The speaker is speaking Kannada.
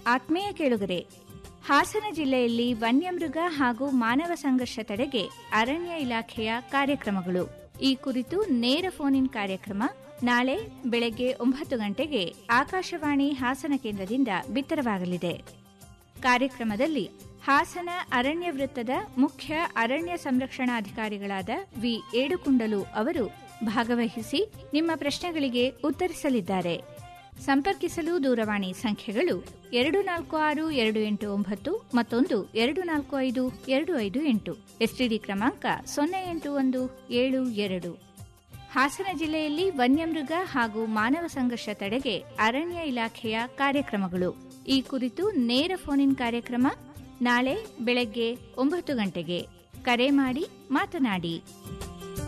ಆತ್ಮೀಯ ಕೇಳುಗರೆ ಹಾಸನ ಜಿಲ್ಲೆಯಲ್ಲಿ ವನ್ಯಮೃಗ ಹಾಗೂ ಮಾನವ ಸಂಘರ್ಷ ತಡೆಗೆ ಅರಣ್ಯ ಇಲಾಖೆಯ ಕಾರ್ಯಕ್ರಮಗಳು ಈ ಕುರಿತು ನೇರ ಫೋನ್ ಇನ್ ಕಾರ್ಯಕ್ರಮ ನಾಳೆ ಬೆಳಗ್ಗೆ ಒಂಬತ್ತು ಗಂಟೆಗೆ ಆಕಾಶವಾಣಿ ಹಾಸನ ಕೇಂದ್ರದಿಂದ ಬಿತ್ತರವಾಗಲಿದೆ ಕಾರ್ಯಕ್ರಮದಲ್ಲಿ ಹಾಸನ ಅರಣ್ಯ ವೃತ್ತದ ಮುಖ್ಯ ಅರಣ್ಯ ಸಂರಕ್ಷಣಾಧಿಕಾರಿಗಳಾದ ವಿ ಏಡುಕುಂಡಲು ಅವರು ಭಾಗವಹಿಸಿ ನಿಮ್ಮ ಪ್ರಶ್ನೆಗಳಿಗೆ ಉತ್ತರಿಸಲಿದ್ದಾರೆ ಸಂಪರ್ಕಿಸಲು ದೂರವಾಣಿ ಸಂಖ್ಯೆಗಳು ಎರಡು ನಾಲ್ಕು ಆರು ಎರಡು ಎಂಟು ಒಂಬತ್ತು ಮತ್ತೊಂದು ಎರಡು ನಾಲ್ಕು ಐದು ಎರಡು ಐದು ಎಂಟು ಎಸ್ಟಿಡಿ ಕ್ರಮಾಂಕ ಸೊನ್ನೆ ಎಂಟು ಒಂದು ಏಳು ಎರಡು ಹಾಸನ ಜಿಲ್ಲೆಯಲ್ಲಿ ವನ್ಯಮೃಗ ಹಾಗೂ ಮಾನವ ಸಂಘರ್ಷ ತಡೆಗೆ ಅರಣ್ಯ ಇಲಾಖೆಯ ಕಾರ್ಯಕ್ರಮಗಳು ಈ ಕುರಿತು ನೇರ ಫೋನ್ ಇನ್ ಕಾರ್ಯಕ್ರಮ ನಾಳೆ ಬೆಳಗ್ಗೆ ಒಂಬತ್ತು ಗಂಟೆಗೆ ಕರೆ ಮಾಡಿ ಮಾತನಾಡಿ